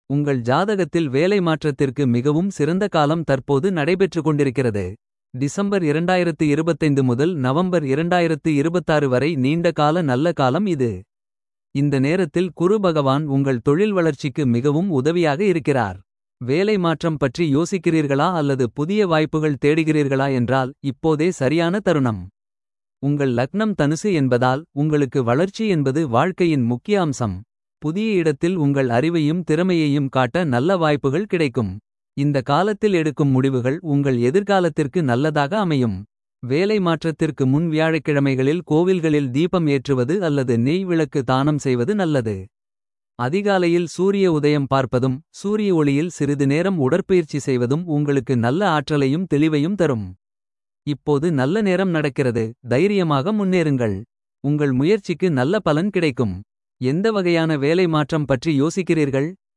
உங்கள் ஜாதகத்தில் வேலை மாற்றத்திற்கு மிகவும் சிறந்த காலம் தற்போது நடைபெற்று கொண்டிருக்கிறது. டிசம்பர் 2025 முதல் நவம்பர் 2026 வரை நீண்ட கால நல்ல காலம் இது. இந்த நேரத்தில் குரு பகவான் உங்கள் தொழில் வளர்ச்சிக்கு மிகவும் உதவியாக இருக்கிறார். வேலை மாற்றம் பற்றி யோசிக்கிறீர்களா அல்லது புதிய வாய்ப்புகள் தேடுகிறீர்களா என்றால் இப்போதே சரியான தருணம். உங்கள் லக்னம் தனுசு என்பதால் உங்களுக்கு வளர்ச்சி என்பது வாழ்க்கையின் முக்கிய அம்சம். புதிய இடத்தில் உங்கள் அறிவையும் திறமையையும் காட்ட நல்ல வாய்ப்புகள் கிடைக்கும். இந்த காலத்தில் எடுக்கும் முடிவுகள் உங்கள் எதிர்காலத்திற்கு நல்லதாக அமையும். வேலை மாற்றத்திற்கு முன் வியாழக்கிழமைகளில் கோவில்களில் தீபம் ஏற்றுவது அல்லது நெய் விளக்கு தானம் செய்வது நல்லது. அதிகாலையில் சூரிய உதயம் பார்ப்பதும் சூரிய ஒளியில் சிறிது நேரம் உடற்பயிற்சி செய்வதும் உங்களுக்கு நல்ல ஆற்றலையும் தெளிவையும் தரும். இப்போது நல்ல நேரம் நடக்கிறது தைரியமாக முன்னேறுங்கள். உங்கள் முயற்சிக்கு நல்ல பலன் கிடைக்கும். எந்த வகையான வேலை மாற்றம் பற்றி யோசிக்கிறீர்கள்.